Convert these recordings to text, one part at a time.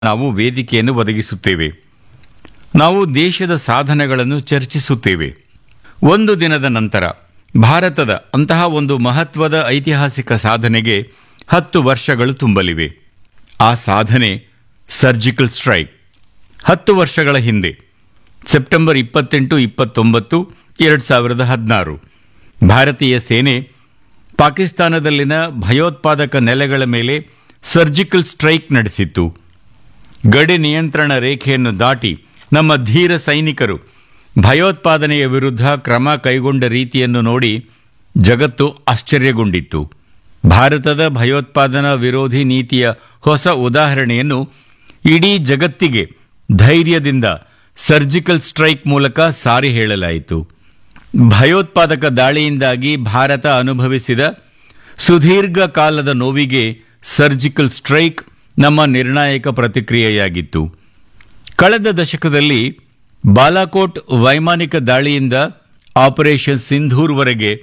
ನಾವು ವೇದಿಕೆಯನ್ನು ಒದಗಿಸುತ್ತೇವೆ ನಾವು ದೇಶದ ಸಾಧನೆಗಳನ್ನು ಚರ್ಚಿಸುತ್ತೇವೆ ಒಂದು ದಿನದ ನಂತರ ಭಾರತದ ಅಂತಹ ಒಂದು ಮಹತ್ವದ ಐತಿಹಾಸಿಕ ಸಾಧನೆಗೆ ಹತ್ತು ವರ್ಷಗಳು ತುಂಬಲಿವೆ ಆ ಸಾಧನೆ ಸರ್ಜಿಕಲ್ ಸ್ಟ್ರೈಕ್ ಹತ್ತು ವರ್ಷಗಳ ಹಿಂದೆ ಸೆಪ್ಟೆಂಬರ್ ಇಪ್ಪತ್ತೆಂಟು ಇಪ್ಪತ್ತೊಂಬತ್ತು ಎರಡು ಸಾವಿರದ ಹದಿನಾರು ಭಾರತೀಯ ಸೇನೆ ಪಾಕಿಸ್ತಾನದಲ್ಲಿನ ಭಯೋತ್ಪಾದಕ ನೆಲೆಗಳ ಮೇಲೆ ಸರ್ಜಿಕಲ್ ಸ್ಟ್ರೈಕ್ ನಡೆಸಿತ್ತು ಗಡಿ ನಿಯಂತ್ರಣ ರೇಖೆಯನ್ನು ದಾಟಿ ನಮ್ಮ ಧೀರ ಸೈನಿಕರು ಭಯೋತ್ಪಾದನೆಯ ವಿರುದ್ಧ ಕ್ರಮ ಕೈಗೊಂಡ ರೀತಿಯನ್ನು ನೋಡಿ ಜಗತ್ತು ಆಶ್ಚರ್ಯಗೊಂಡಿತ್ತು ಭಾರತದ ಭಯೋತ್ಪಾದನಾ ವಿರೋಧಿ ನೀತಿಯ ಹೊಸ ಉದಾಹರಣೆಯನ್ನು ಇಡೀ ಜಗತ್ತಿಗೆ ಧೈರ್ಯದಿಂದ ಸರ್ಜಿಕಲ್ ಸ್ಟ್ರೈಕ್ ಮೂಲಕ ಸಾರಿ ಹೇಳಲಾಯಿತು ಭಯೋತ್ಪಾದಕ ದಾಳಿಯಿಂದಾಗಿ ಭಾರತ ಅನುಭವಿಸಿದ ಸುದೀರ್ಘ ಕಾಲದ ನೋವಿಗೆ ಸರ್ಜಿಕಲ್ ಸ್ಟ್ರೈಕ್ ನಮ್ಮ ನಿರ್ಣಾಯಕ ಪ್ರತಿಕ್ರಿಯೆಯಾಗಿತ್ತು ಕಳೆದ ದಶಕದಲ್ಲಿ ಬಾಲಾಕೋಟ್ ವೈಮಾನಿಕ ದಾಳಿಯಿಂದ ಆಪರೇಷನ್ ಸಿಂಧೂರ್ವರೆಗೆ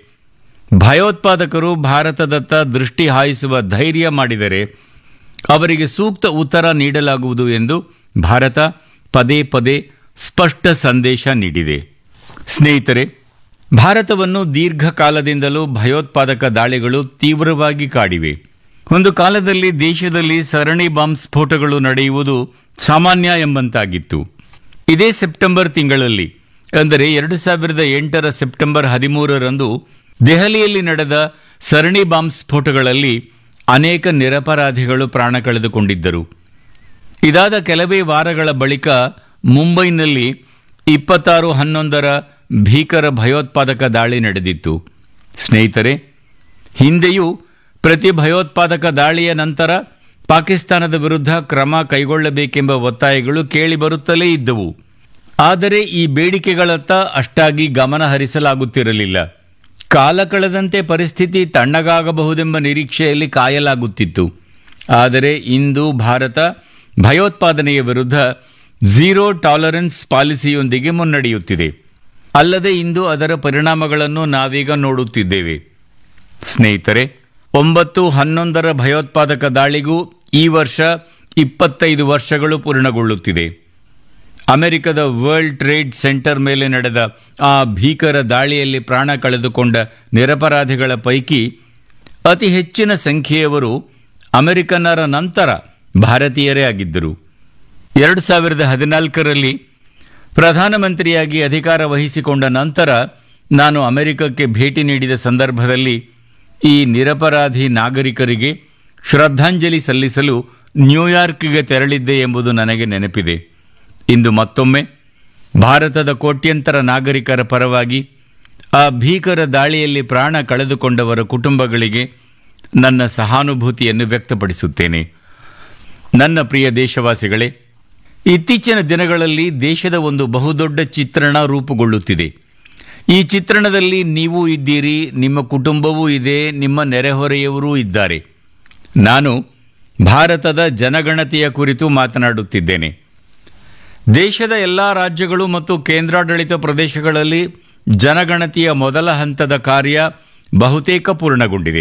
ಭಯೋತ್ಪಾದಕರು ಭಾರತದತ್ತ ದೃಷ್ಟಿ ಹಾಯಿಸುವ ಧೈರ್ಯ ಮಾಡಿದರೆ ಅವರಿಗೆ ಸೂಕ್ತ ಉತ್ತರ ನೀಡಲಾಗುವುದು ಎಂದು ಭಾರತ ಪದೇ ಪದೇ ಸ್ಪಷ್ಟ ಸಂದೇಶ ನೀಡಿದೆ ಸ್ನೇಹಿತರೆ ಭಾರತವನ್ನು ದೀರ್ಘಕಾಲದಿಂದಲೂ ಭಯೋತ್ಪಾದಕ ದಾಳಿಗಳು ತೀವ್ರವಾಗಿ ಕಾಡಿವೆ ಒಂದು ಕಾಲದಲ್ಲಿ ದೇಶದಲ್ಲಿ ಸರಣಿ ಬಾಂಬ್ ಸ್ಫೋಟಗಳು ನಡೆಯುವುದು ಸಾಮಾನ್ಯ ಎಂಬಂತಾಗಿತ್ತು ಇದೇ ಸೆಪ್ಟೆಂಬರ್ ತಿಂಗಳಲ್ಲಿ ಅಂದರೆ ಎರಡು ಸಾವಿರದ ಎಂಟರ ಸೆಪ್ಟೆಂಬರ್ ಹದಿಮೂರರಂದು ದೆಹಲಿಯಲ್ಲಿ ನಡೆದ ಸರಣಿ ಬಾಂಬ್ ಸ್ಫೋಟಗಳಲ್ಲಿ ಅನೇಕ ನಿರಪರಾಧಿಗಳು ಪ್ರಾಣ ಕಳೆದುಕೊಂಡಿದ್ದರು ಇದಾದ ಕೆಲವೇ ವಾರಗಳ ಬಳಿಕ ಮುಂಬೈನಲ್ಲಿ ಇಪ್ಪತ್ತಾರು ಹನ್ನೊಂದರ ಭೀಕರ ಭಯೋತ್ಪಾದಕ ದಾಳಿ ನಡೆದಿತ್ತು ಸ್ನೇಹಿತರೆ ಹಿಂದೆಯೂ ಪ್ರತಿ ಭಯೋತ್ಪಾದಕ ದಾಳಿಯ ನಂತರ ಪಾಕಿಸ್ತಾನದ ವಿರುದ್ಧ ಕ್ರಮ ಕೈಗೊಳ್ಳಬೇಕೆಂಬ ಒತ್ತಾಯಗಳು ಕೇಳಿಬರುತ್ತಲೇ ಇದ್ದವು ಆದರೆ ಈ ಬೇಡಿಕೆಗಳತ್ತ ಅಷ್ಟಾಗಿ ಗಮನ ಹರಿಸಲಾಗುತ್ತಿರಲಿಲ್ಲ ಕಾಲ ಕಳೆದಂತೆ ಪರಿಸ್ಥಿತಿ ತಣ್ಣಗಾಗಬಹುದೆಂಬ ನಿರೀಕ್ಷೆಯಲ್ಲಿ ಕಾಯಲಾಗುತ್ತಿತ್ತು ಆದರೆ ಇಂದು ಭಾರತ ಭಯೋತ್ಪಾದನೆಯ ವಿರುದ್ಧ ಝೀರೋ ಟಾಲರೆನ್ಸ್ ಪಾಲಿಸಿಯೊಂದಿಗೆ ಮುನ್ನಡೆಯುತ್ತಿದೆ ಅಲ್ಲದೆ ಇಂದು ಅದರ ಪರಿಣಾಮಗಳನ್ನು ನಾವೀಗ ನೋಡುತ್ತಿದ್ದೇವೆ ಸ್ನೇಹಿತರೆ ಒಂಬತ್ತು ಹನ್ನೊಂದರ ಭಯೋತ್ಪಾದಕ ದಾಳಿಗೂ ಈ ವರ್ಷ ಇಪ್ಪತ್ತೈದು ವರ್ಷಗಳು ಪೂರ್ಣಗೊಳ್ಳುತ್ತಿದೆ ಅಮೆರಿಕದ ವರ್ಲ್ಡ್ ಟ್ರೇಡ್ ಸೆಂಟರ್ ಮೇಲೆ ನಡೆದ ಆ ಭೀಕರ ದಾಳಿಯಲ್ಲಿ ಪ್ರಾಣ ಕಳೆದುಕೊಂಡ ನಿರಪರಾಧಿಗಳ ಪೈಕಿ ಅತಿ ಹೆಚ್ಚಿನ ಸಂಖ್ಯೆಯವರು ಅಮೆರಿಕನ್ನರ ನಂತರ ಭಾರತೀಯರೇ ಆಗಿದ್ದರು ಎರಡು ಸಾವಿರದ ಹದಿನಾಲ್ಕರಲ್ಲಿ ಪ್ರಧಾನಮಂತ್ರಿಯಾಗಿ ಅಧಿಕಾರ ವಹಿಸಿಕೊಂಡ ನಂತರ ನಾನು ಅಮೆರಿಕಕ್ಕೆ ಭೇಟಿ ನೀಡಿದ ಸಂದರ್ಭದಲ್ಲಿ ಈ ನಿರಪರಾಧಿ ನಾಗರಿಕರಿಗೆ ಶ್ರದ್ಧಾಂಜಲಿ ಸಲ್ಲಿಸಲು ನ್ಯೂಯಾರ್ಕ್ಗೆ ತೆರಳಿದ್ದೆ ಎಂಬುದು ನನಗೆ ನೆನಪಿದೆ ಇಂದು ಮತ್ತೊಮ್ಮೆ ಭಾರತದ ಕೋಟ್ಯಂತರ ನಾಗರಿಕರ ಪರವಾಗಿ ಆ ಭೀಕರ ದಾಳಿಯಲ್ಲಿ ಪ್ರಾಣ ಕಳೆದುಕೊಂಡವರ ಕುಟುಂಬಗಳಿಗೆ ನನ್ನ ಸಹಾನುಭೂತಿಯನ್ನು ವ್ಯಕ್ತಪಡಿಸುತ್ತೇನೆ ನನ್ನ ಪ್ರಿಯ ದೇಶವಾಸಿಗಳೇ ಇತ್ತೀಚಿನ ದಿನಗಳಲ್ಲಿ ದೇಶದ ಒಂದು ಬಹುದೊಡ್ಡ ಚಿತ್ರಣ ರೂಪುಗೊಳ್ಳುತ್ತಿದೆ ಈ ಚಿತ್ರಣದಲ್ಲಿ ನೀವು ಇದ್ದೀರಿ ನಿಮ್ಮ ಕುಟುಂಬವೂ ಇದೆ ನಿಮ್ಮ ನೆರೆಹೊರೆಯವರೂ ಇದ್ದಾರೆ ನಾನು ಭಾರತದ ಜನಗಣತಿಯ ಕುರಿತು ಮಾತನಾಡುತ್ತಿದ್ದೇನೆ ದೇಶದ ಎಲ್ಲ ರಾಜ್ಯಗಳು ಮತ್ತು ಕೇಂದ್ರಾಡಳಿತ ಪ್ರದೇಶಗಳಲ್ಲಿ ಜನಗಣತಿಯ ಮೊದಲ ಹಂತದ ಕಾರ್ಯ ಬಹುತೇಕ ಪೂರ್ಣಗೊಂಡಿದೆ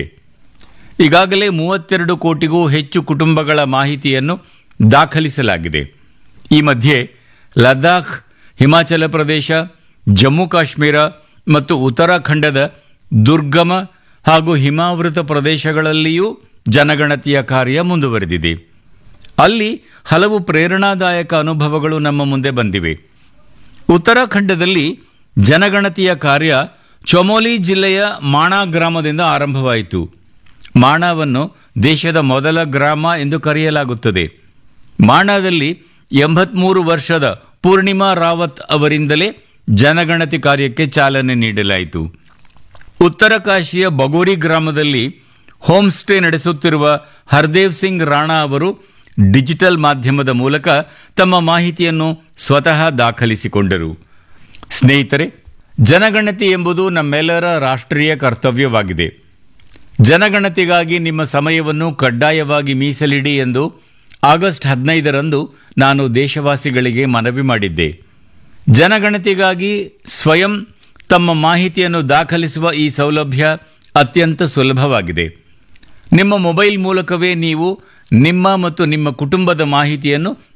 ಈಗಾಗಲೇ ಮೂವತ್ತೆರಡು ಕೋಟಿಗೂ ಹೆಚ್ಚು ಕುಟುಂಬಗಳ ಮಾಹಿತಿಯನ್ನು ದಾಖಲಿಸಲಾಗಿದೆ ಈ ಮಧ್ಯೆ ಲದ್ದಾಖ್ ಹಿಮಾಚಲ ಪ್ರದೇಶ ಜಮ್ಮು ಕಾಶ್ಮೀರ ಮತ್ತು ಉತ್ತರಾಖಂಡದ ದುರ್ಗಮ ಹಾಗೂ ಹಿಮಾವೃತ ಪ್ರದೇಶಗಳಲ್ಲಿಯೂ ಜನಗಣತಿಯ ಕಾರ್ಯ ಮುಂದುವರೆದಿದೆ ಅಲ್ಲಿ ಹಲವು ಪ್ರೇರಣಾದಾಯಕ ಅನುಭವಗಳು ನಮ್ಮ ಮುಂದೆ ಬಂದಿವೆ ಉತ್ತರಾಖಂಡದಲ್ಲಿ ಜನಗಣತಿಯ ಕಾರ್ಯ ಚೊಮೋಲಿ ಜಿಲ್ಲೆಯ ಮಾಣಾ ಗ್ರಾಮದಿಂದ ಆರಂಭವಾಯಿತು ಮಾಣಾವನ್ನು ದೇಶದ ಮೊದಲ ಗ್ರಾಮ ಎಂದು ಕರೆಯಲಾಗುತ್ತದೆ ಮಾಣಾದಲ್ಲಿ ಎಂಬತ್ಮೂರು ವರ್ಷದ ಪೂರ್ಣಿಮಾ ರಾವತ್ ಅವರಿಂದಲೇ ಜನಗಣತಿ ಕಾರ್ಯಕ್ಕೆ ಚಾಲನೆ ನೀಡಲಾಯಿತು ಉತ್ತರ ಕಾಶಿಯ ಬಗೋರಿ ಗ್ರಾಮದಲ್ಲಿ ಹೋಮ್ ಸ್ಟೇ ನಡೆಸುತ್ತಿರುವ ಹರ್ದೇವ್ ಸಿಂಗ್ ರಾಣಾ ಅವರು ಡಿಜಿಟಲ್ ಮಾಧ್ಯಮದ ಮೂಲಕ ತಮ್ಮ ಮಾಹಿತಿಯನ್ನು ಸ್ವತಃ ದಾಖಲಿಸಿಕೊಂಡರು ಸ್ನೇಹಿತರೆ ಜನಗಣತಿ ಎಂಬುದು ನಮ್ಮೆಲ್ಲರ ರಾಷ್ಟ್ರೀಯ ಕರ್ತವ್ಯವಾಗಿದೆ ಜನಗಣತಿಗಾಗಿ ನಿಮ್ಮ ಸಮಯವನ್ನು ಕಡ್ಡಾಯವಾಗಿ ಮೀಸಲಿಡಿ ಎಂದು ಆಗಸ್ಟ್ ಹದಿನೈದರಂದು ನಾನು ದೇಶವಾಸಿಗಳಿಗೆ ಮನವಿ ಮಾಡಿದ್ದೆ ಜನಗಣತಿಗಾಗಿ ಸ್ವಯಂ ತಮ್ಮ ಮಾಹಿತಿಯನ್ನು ದಾಖಲಿಸುವ ಈ ಸೌಲಭ್ಯ ಅತ್ಯಂತ ಸುಲಭವಾಗಿದೆ ನಿಮ್ಮ ಮೊಬೈಲ್ ಮೂಲಕವೇ ನೀವು ನಿಮ್ಮ ಮತ್ತು ನಿಮ್ಮ ಕುಟುಂಬದ ಮಾಹಿತಿಯನ್ನು